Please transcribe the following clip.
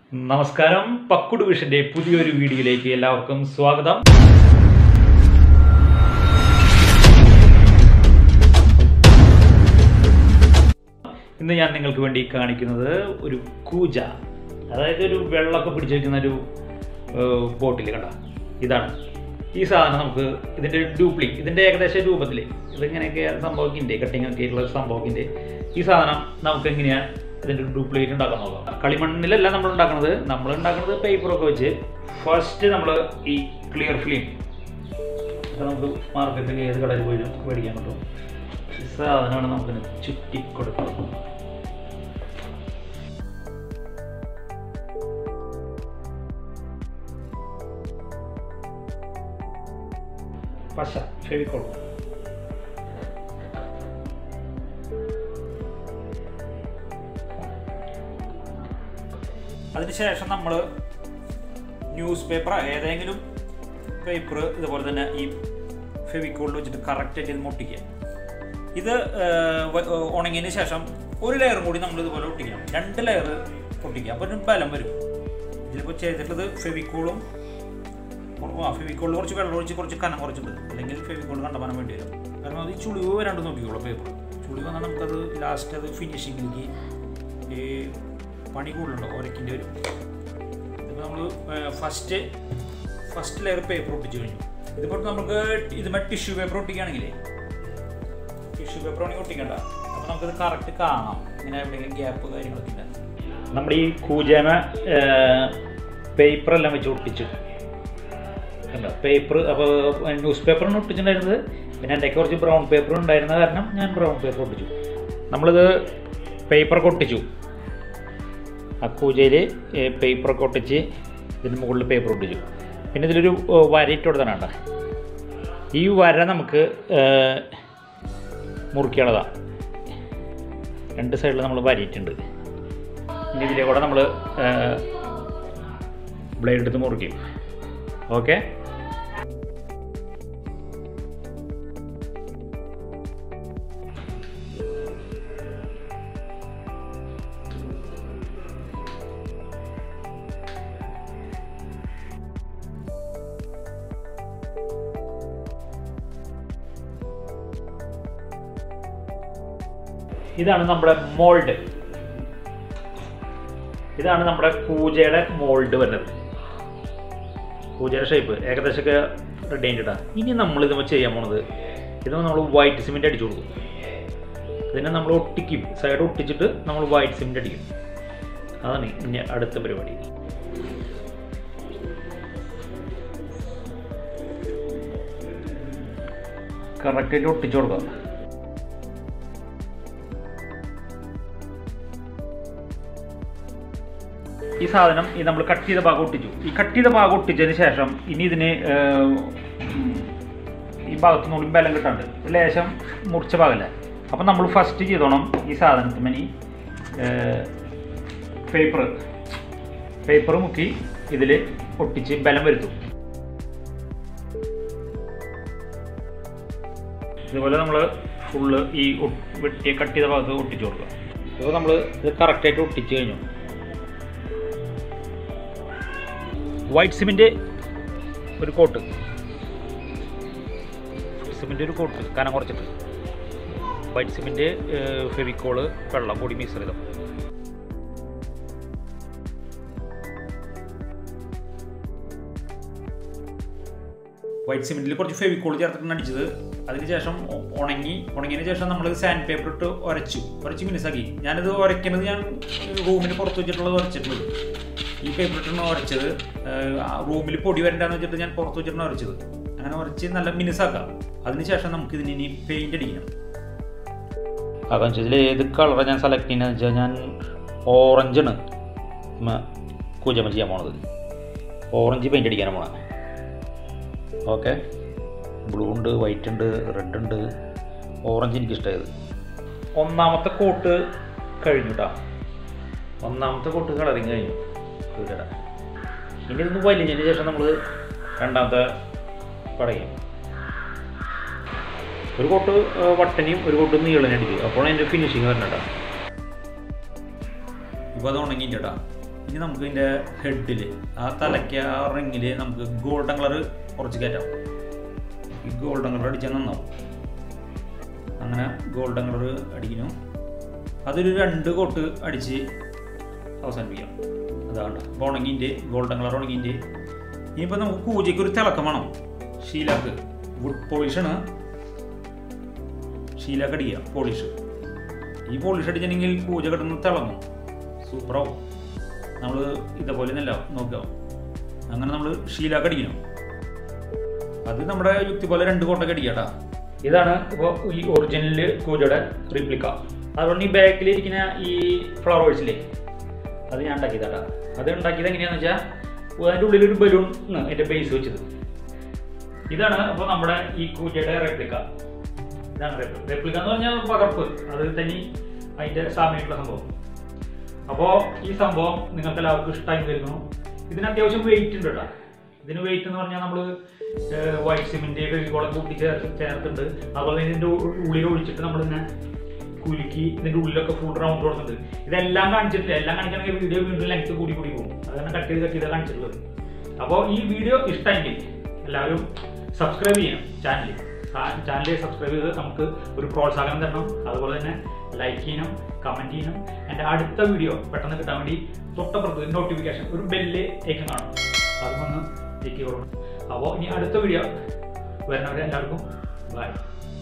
നമസ്കാരം പക്കുട് വിഷന്റെ പുതിയൊരു വീഡിയോയിലേക്ക് എല്ലാവർക്കും സ്വാഗതം ഇന്ന് ഞാൻ നിങ്ങൾക്ക് വേണ്ടി കാണിക്കുന്നത് ഒരു കൂജ അതായത് ഒരു വെള്ളമൊക്കെ പിടിച്ചു വയ്ക്കുന്ന ഒരു ബോട്ടിൽ കണ്ട ഇതാണ് ഈ സാധനം നമുക്ക് ഇതിൻ്റെ ഡ്യൂപ്ലി ഇതിൻ്റെ ഏകദേശ രൂപത്തിൽ ഇതിങ്ങനെയൊക്കെ സംഭവത്തിൻ്റെ കട്ടിങ് ഒക്കെ ഉള്ള സംഭവത്തിൻ്റെ ഈ സാധനം നമുക്ക് എങ്ങനെയാണ് ഇതിൻ്റെ ഡ്യൂപ്ലിക്കേറ്റ് ഉണ്ടാക്കാൻ നോക്കാം കളിമണ്ണിലല്ല നമ്മൾ ഉണ്ടാക്കുന്നത് നമ്മൾ ഉണ്ടാക്കുന്നത് പേപ്പറൊക്കെ വെച്ച് ഫസ്റ്റ് നമ്മൾ ഈ ക്ലിയർ ഫിലിം ഇത് നമുക്ക് മാർക്കറ്റിൽ ഏത് കടയിൽ പോയി മേടിക്കാൻ പറ്റും ഈ സാധനമാണ് നമുക്കിന് ചുറ്റി കൊടുക്കുന്നത് പശ ഫെവിക്കോൾ അതിനുശേഷം നമ്മൾ ന്യൂസ് പേപ്പർ ഏതെങ്കിലും പേപ്പർ ഇതുപോലെ തന്നെ ഈ ഫെവിക്കോളിൽ വെച്ചിട്ട് കറക്റ്റായിട്ട് ഇത് മുട്ടിക്കുക ഇത് ഏർ, വ- ഏർ, ഉണങ്ങിയതിന് ശേഷം ഒരു ലെയറും കൂടി നമ്മൾ ഇതുപോലെ ഒട്ടിക്കണം രണ്ട് ലെയർ ഒട്ടിക്കുക അപ്പോൾ ഒരു ബലം വരും ഇതിലിപ്പോൾ ചെയ്തിട്ടുള്ളത് ഫെവിക്കോളും ആ ഫെവിക്കോളിൽ കുറച്ച് വെള്ളം ഒഴിച്ച് കുറച്ച് കനം കുറച്ചിട്ടുണ്ട് അല്ലെങ്കിൽ ഫെവിക്കോൾ കണ്ടമാനം വേണ്ടി വരും കാരണം അത് ഈ ചുളിവ് വരാണ്ട് നോക്കിക്കോളൂ പേപ്പർ ചുളിവ് വന്നാൽ നമുക്കത് ലാസ്റ്റ് അത് ഫിനിഷിങ്ങിലേക്ക് ഈ പണി കൂടുതലുണ്ടോ ഒരക്കിൻ്റെ വരും ഇപ്പോൾ നമ്മൾ ഫസ്റ്റ് ഫസ്റ്റ് ലെയർ പേപ്പർ ഒട്ടിച്ച് കഴിഞ്ഞു ഇതിപ്പോൾ നമുക്ക് ഇതുമേ ടിഷ്യൂ പേപ്പർ ഒട്ടിക്കുകയാണെങ്കിലേ ടിഷ്യൂ പേപ്പർ ആണെങ്കിൽ ഒട്ടിക്കണ്ട അപ്പോൾ നമുക്കത് കറക്റ്റ് കാണാം ഇങ്ങനെ എവിടെയെങ്കിലും ഗ്യാപ്പ് കാര്യങ്ങളൊക്കെ ഇല്ല നമ്മൾ ഈ കൂജേമ പേപ്പറെല്ലാം വെച്ച് ഒട്ടിച്ചു കണ്ടോ പേപ്പർ അപ്പോൾ ന്യൂസ് പേപ്പറാണ് ഒട്ടിച്ചിട്ടുണ്ടായിരുന്നത് പിന്നെ എൻ്റെ കുറച്ച് ബ്രൗൺ പേപ്പർ ഉണ്ടായിരുന്ന കാരണം ഞാൻ ബ്രൗൺ പേപ്പർ ഒട്ടിച്ചു നമ്മളിത് പേപ്പറൊക്കെ ഒട്ടിച്ചു അക്കൂജയിൽ പേപ്പറൊക്കെ ഒട്ടിച്ച് ഇതിന് മുകളിൽ പേപ്പർ ഒട്ടിച്ചു പിന്നെ ഇതിലൊരു ഏഹ്, വര ഇട്ട് കൊടുത്താണ് കേട്ടോ ഈ വര നമുക്ക് ഏഹ്, മുറിക്കാനുള്ളതാണ് രണ്ട് സൈഡിൽ നമ്മൾ വരയിട്ടുണ്ട് ഇനി ഇതിലെ കൂടെ നമ്മൾ ബ്ലേഡ് എടുത്ത് മുറിക്കും ഓക്കെ ഇതാണ് നമ്മുടെ മോൾഡ് ഇതാണ് നമ്മുടെ പൂജയുടെ മോൾഡ് വരുന്നത് പൂജയുടെ ഷേപ്പ് ഏകദേശമൊക്കെ റെഡി ആയിട്ടാ ഇനി നമ്മൾ ഇത് ചെയ്യാൻ പോണത് ഇത് നമ്മൾ വൈറ്റ് സിമെൻറ്റ് അടിച്ചു കൊടുക്കും ഇതിനെ നമ്മൾ ഒട്ടിക്കും സൈഡ് ഒട്ടിച്ചിട്ട് നമ്മൾ വൈറ്റ് സിമെൻറ്റ് അടിക്കും അതാണ് ഇനി അടുത്ത പരിപാടി കറക്റ്റായിട്ട് ഒട്ടിച്ചു കൊടുക്കാം ഈ സാധനം ഈ നമ്മൾ കട്ട് ചെയ്ത ഭാഗം ഒട്ടിച്ചു ഈ കട്ട് ചെയ്ത ഭാഗം ഒട്ടിച്ചതിന് ശേഷം ഇനി ഇതിന് ഏർ, ഈ ഭാഗത്ത് നിന്നും ബലം കിട്ടാണ്ട് ഇത് ലേശം മുറിച്ച ഭാഗമല്ല അപ്പം നമ്മൾ ഫസ്റ്റ് ചെയ്തോണം ഈ സാധനത്തിന് ഇനി പേപ്പർ പേപ്പർ മുക്കി ഇതിൽ ഒട്ടിച്ച് ബലം വരുത്തും ഇതുപോലെ നമ്മൾ ഫുള്ള് ഈ ഒ- വെട്ടിയ കട്ട് ചെയ്ത ഭാഗത്ത് ഒട്ടിച്ചു കൊടുക്കുക ഇപ്പോൾ നമ്മൾ ഇത് കറക്റ്റായിട്ട് ഒട്ടിച്ച് കഴിഞ്ഞു വൈറ്റ് സിമെൻറ്റ് ഒരു കോട്ട് സിമെൻറ്റ് ഒരു കോട്ട് കനം കുറച്ചിട്ട് വൈറ്റ് സിമെൻറ്റ് ഫെവിക്കോള് വെള്ളം കൂടി മിശ്രിതം വൈറ്റ് സിമെൻറ്റിൽ കുറച്ച് ഫെവിക്കോൾ ചേർത്തിട്ടാണ് അടിച്ചത് അതിനുശേഷം ഉ- ഉണങ്ങി ഉണങ്ങിയതിന് ശേഷം നമ്മൾ സാൻഡ് പേപ്പർ ഇട്ട് ഉരച്ചു ഉരച്ച് മിനുസാക്കി ഞാനിത് ഉരയ്ക്കുന്നത് ഞാൻ റൂമിന് പുറത്ത് വെച്ചിട്ടുള്ളത് ഉരച്ചിട്ടുള്ളത് ഈ പേപ്പർ ഇട്ടാണ് ഉരച്ചത് റൂമിൽ പൊടി വരണ്ടെന്ന് വെച്ചിട്ട് ഞാൻ പുറത്ത് വെച്ചിട്ടാണ് ഉരച്ചത് അങ്ങനെ ഉരച്ച് നല്ല മിനുസാക്കാം അതിനുശേഷം നമുക്ക് ഇതിന് ഇനി പെയിൻ്റ് അടിക്കണം അതെന്ന് വെച്ചാൽ ഏത് കളറാണ് ഞാൻ സെലക്ട് ചെയ്യുന്നത് വെച്ചാൽ ഞാൻ ഓറഞ്ചാണ് കൂജമ ചെയ്യാൻ പോണത് ഓറഞ്ച് പെയിൻ്റ് അടിക്കാനാണ് പോണത് ഓക്കെ ബ്ലൂ ഉണ്ട് വൈറ്റ് ഉണ്ട് റെഡ് ഉണ്ട് ഓറഞ്ച് എനിക്ക് ഇഷ്ടമായത് ഒന്നാമത്തെ കോട്ട് കഴിഞ്ഞു കേട്ടോ ഒന്നാമത്തെ കോട്ട് കളറിങ് കഴിഞ്ഞു സൂര്യയുടെ ഇനി ഇതൊന്ന് വലിഞ്ഞതിന് ശേഷം നമ്മൾ രണ്ടാമത്തെ പടയും ഒരു കോട്ട് ഏഹ്, വട്ടനെയും ഒരു കോട്ട് നീളനെ അടിച്ചു അപ്പോൾ അതിൻ്റെ ഫിനിഷിങ് വരണേട്ടാ ഇപ്പോൾ അത് ഉണങ്ങിയിട്ടാ ഇനി നമുക്ക് ഇതിൻ്റെ ഹെഡിൽ ആ തലയ്ക്ക് ആ റിങ്ങിൽ നമുക്ക് ഗോൾഡൻ കളർ കുറച്ച് കയറ്റാം ഈ ഗോൾഡൻ കളർ അടിച്ചാൽ നന്നാവും അങ്ങനെ ഗോൾഡൻ കളർ അടിക്കുന്നു അതൊരു രണ്ട് കോട്ട് അടിച്ച് അവസാനിപ്പിക്കാം അതാണ് അപ്പോൾ ഉണങ്ങിൻ്റെ ഗോൾഡൻ കളർ ഉണങ്ങിൻ്റെ ഇനിയിപ്പോൾ നമുക്ക് പൂജയ്ക്ക് ഒരു തിളക്കം വേണം ഷീലാക്ക് വുഡ് പോളിഷാണ് ഷീലാക്ക് അടിക്കുക പോളിഷ് ഈ പോളിഷ് അടിച്ചിട്ടുണ്ടെങ്കിൽ പൂജ കിടന്ന് തിളങ്ങും സൂപ്പറാവും നമ്മൾ ഇതേപോലെ നല്ല നോക്കുക അങ്ങനെ നമ്മൾ ഷീലാക്ക് അടിക്കണം അത് നമ്മുടെ യുക്തി പോലെ രണ്ട് കോട്ടൊക്കെ അടിക്കട്ടാ ഇതാണ് ഇപ്പോൾ ഈ ഒറിജിനൽ പൂജയുടെ റിപ്ലിക്ക അതുകൊണ്ട് ഈ ബാക്കിലിരിക്കുന്ന ഈ ഫ്ലവേഴ്സില്ലേ അത് ഞാൻ ഉണ്ടാക്കിയതാട്ടാ അത് ഉണ്ടാക്കിയത് എങ്ങനെയാണെന്ന് വെച്ചാൽ അതിൻ്റെ ഉള്ളിലൊരു ബലൂൺ എൻ്റെ ബേസ് വെച്ചത് ഇതാണ് അപ്പോൾ നമ്മുടെ ഈ കൂജയുടെ റെപ്ലിക്ക ഇതാണ് റെപ്ലിക്ക എന്ന് പറഞ്ഞാൽ പകർപ്പ് അത് തന്നെ അതിൻ്റെ സാമ്യമായിട്ടുള്ള സംഭവം അപ്പോൾ ഈ സംഭവം നിങ്ങൾക്ക് എല്ലാവർക്കും ഇഷ്ടമായി വരുന്നു ഇതിന് അത്യാവശ്യം വെയിറ്റ് ഉണ്ട് കേട്ടോ ഇതിന് വെയിറ്റ് എന്ന് പറഞ്ഞാൽ നമ്മൾ വൈറ്റ് സിമെന്റ് കുളം കൂട്ടി ചേർത്ത് ചേർത്തിട്ടുണ്ട് അതുപോലെ ഇതിൻ്റെ ഉള്ളിൽ ഒഴിച്ചിട്ട് നമ്മൾ ഇതിനെ കുലുക്കി ഇതിൻ്റെ ഉള്ളിലൊക്കെ ഫുൾ റൗണ്ട് കൊടുത്തിട്ടുണ്ട് ഇതെല്ലാം കാണിച്ചിട്ടില്ല എല്ലാം കാണിക്കണമെങ്കിൽ വീഡിയോ വീണ്ടും ലെങ്ത് കൂടി കൂടി പോകും അതാണ് കട്ട് ചെയ്ത് കട്ട് ചെയ്ത് കാണിച്ചിട്ടുള്ളത് അപ്പോൾ ഈ വീഡിയോ ഇഷ്ടമെങ്കിൽ എല്ലാവരും സബ്സ്ക്രൈബ് ചെയ്യണം ചാനൽ ചാനൽ സബ്സ്ക്രൈബ് ചെയ്ത് നമുക്ക് ഒരു പ്രോത്സാഹനം തരണം അതുപോലെ തന്നെ ലൈക്ക് ചെയ്യണം കമൻറ്റ് ചെയ്യണം എൻ്റെ അടുത്ത വീഡിയോ പെട്ടെന്ന് കിട്ടാൻ വേണ്ടി തൊട്ടപ്പുറത്ത് നോട്ടിഫിക്കേഷൻ ഒരു ബെല്ല് ഏക്കും കാണും അത് വന്ന് ഞെക്കി കൊടുക്കണം അപ്പോൾ ഇനി അടുത്ത വീഡിയോ വരുന്നവരെ എല്ലാവർക്കും ബൈ